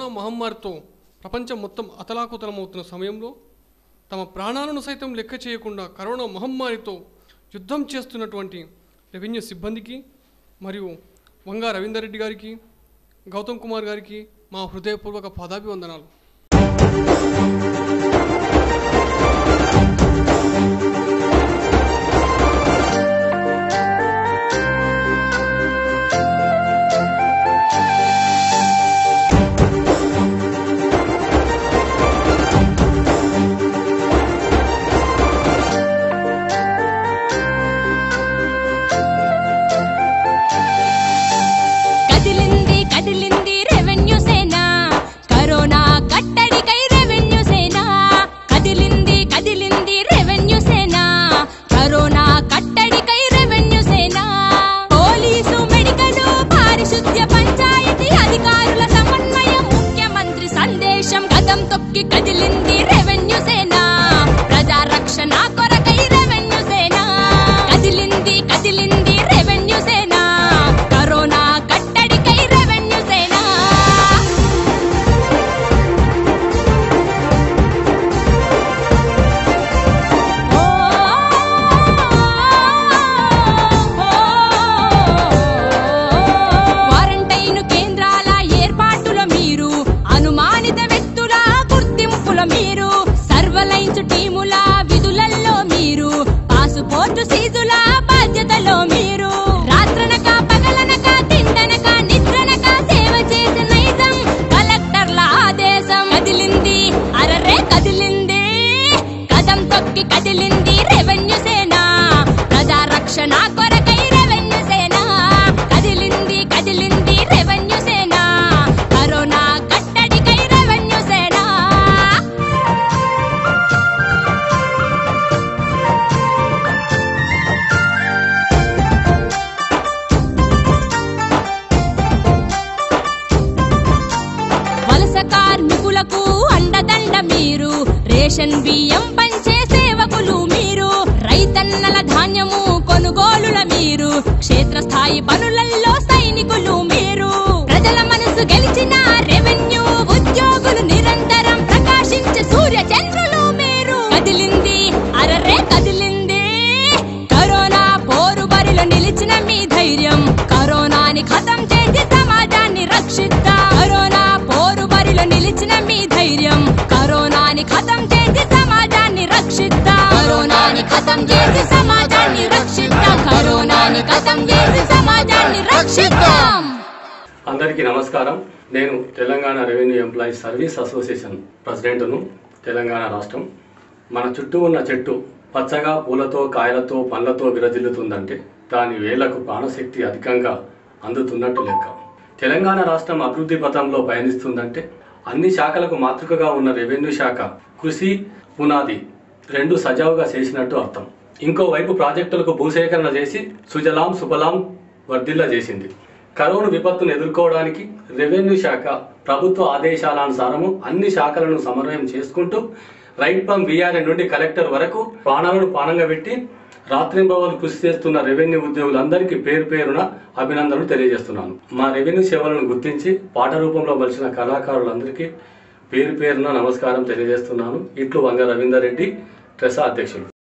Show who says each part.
Speaker 1: మహమ్మారితో ప్రపంచం మొత్తం అతలాకుతలమవుతున్న సమయంలో తమ ప్రాణాలను సైతం లెక్క చేయకుండా కరోనా మహమ్మారితో యుద్ధం చేస్తున్నటువంటి రెవెన్యూ సిబ్బందికి మరియు వంగా రవీందర్ రెడ్డి గారికి గౌతమ్ కుమార్ గారికి మా హృదయపూర్వక పాదాభివందనాలు
Speaker 2: కదిలింది కదిలింది రెవెన్యూ సేన కరోనా కట్టడికై రెవెన్యూ సేన కదిలింది కదిలింది రెవెన్యూ సేన కరోనా కట్టడికై రెవెన్యూ సేన పోలీసు మెడికల్ పారిశుద్ధ్య పంచాయతీ అధికారుల సమన్వయం ముఖ్యమంత్రి సందేశం కదం తొక్కి కదిలింది రెవెన్యూ సేన ప్రజా రక్షణ కొరకై రెవెన్యూ సేన కదిలింది కదిలింది రెవెన్యూ సేన కరోనా కట్టడికై రెవెన్యూ సేన క్వారంటైన్ కేంద్రాల ఏర్పాటులో మీరు అనుమానిత వ్యక్తుల గుర్తింపులో మీరు సర్వలైన్స్ టీముల విధులలో మీరు పాసుపోర్టు సీజుల బాధ్యతలో మీరు రాత్రనక పగలనక తిండనక నిద్రనక సేవ చేసే నైజం కలెక్టర్ల ఆదేశం కదిలింది అరరే కదిలింది కదం తొక్కి కదిలింది రెవెన్యూ సేన ప్రజా రక్షణ కొరకై రెవెన్యూ సేన కదిలింది కదిలింది రెవెన్యూ సేన కరోనా కట్టడికై రెవెన్యూ సేన వలస కార్మికులకు అండదండ మీరు రేషన్ బియ్యం పంచే సేవకులు మీరు రైతన్నల ధాన్యము కొనుగోలుల మీరు క్షేత్రస్థాయి పనులలో సైనికులు మీరు ప్రజల మనసు గెలిచిన రెవెన్యూ ఉద్యోగులు నిరంతరం ప్రకాశించే సూర్య చంద్రులు మీరు కదిలింది అరరే కదిలింది కరోనా పోరు బరిలో నిలిచిన మీ ధైర్యం కరోనాని ఖతం చేసి సమాజాన్ని రక్షిద్దాం కరోనా పోరు బరిలో నిలిచిన మీ ధైర్యం కరోనాని ఖతం చేసి సమాజాన్ని రక్షిద్దాం కరోనాని ఖతం చేసి సమాజాన్ని రక్షిద్దాం కరోనాని ఖతం చేసి సమాజాన్ని రక్షిద్దాం
Speaker 3: అందరికీ నమస్కారం నేను Telangana revenue employees service association ప్రెసిడెంట్ను తెలంగాణ రాష్ట్రం మన చుట్టూ ఉన్న చెట్టు పచ్చగా పూలతో కాయలతో పండ్లతో విరజిల్లుతుందంటే దాని వేళ్లకు ప్రాణశక్తి అధికంగా అందుతున్నట్టు లెక్క తెలంగాణ రాష్ట్రం అభివృద్ధి పథంలో పయనిస్తుందంటే అన్ని శాఖలకు మాతృకగా ఉన్న రెవెన్యూ శాఖ కృషి పునాది రెండు సజావుగా చేసినట్టు అర్థం ఇంకోవైపు ప్రాజెక్టులకు భూసేకరణ చేసి సుజలాం సుఫలాం వర్ధిల్ల చేసింది కరోనా విపత్తును ఎదుర్కోవడానికి రెవెన్యూ శాఖ ప్రభుత్వ ఆదేశాలనుసారము అన్ని శాఖలను సమన్వయం చేసుకుంటూ రైట్ ఫ్రమ్ విఆర్ఏ నుండి కలెక్టర్ వరకు ప్రాణాలను పానంగా పెట్టి రాత్రింబవలు కృషి చేస్తున్న రెవెన్యూ ఉద్యోగులందరికీ పేరు పేరున అభినందనలు తెలియజేస్తున్నాను మా రెవెన్యూ సేవలను గుర్తించి పాట రూపంలో మలిచిన కళాకారులందరికీ పేరు పేరున నమస్కారం తెలియజేస్తున్నాను ఇట్లు వంగ రవీందర్ రెడ్డి ట్రెసా అధ్యక్షులు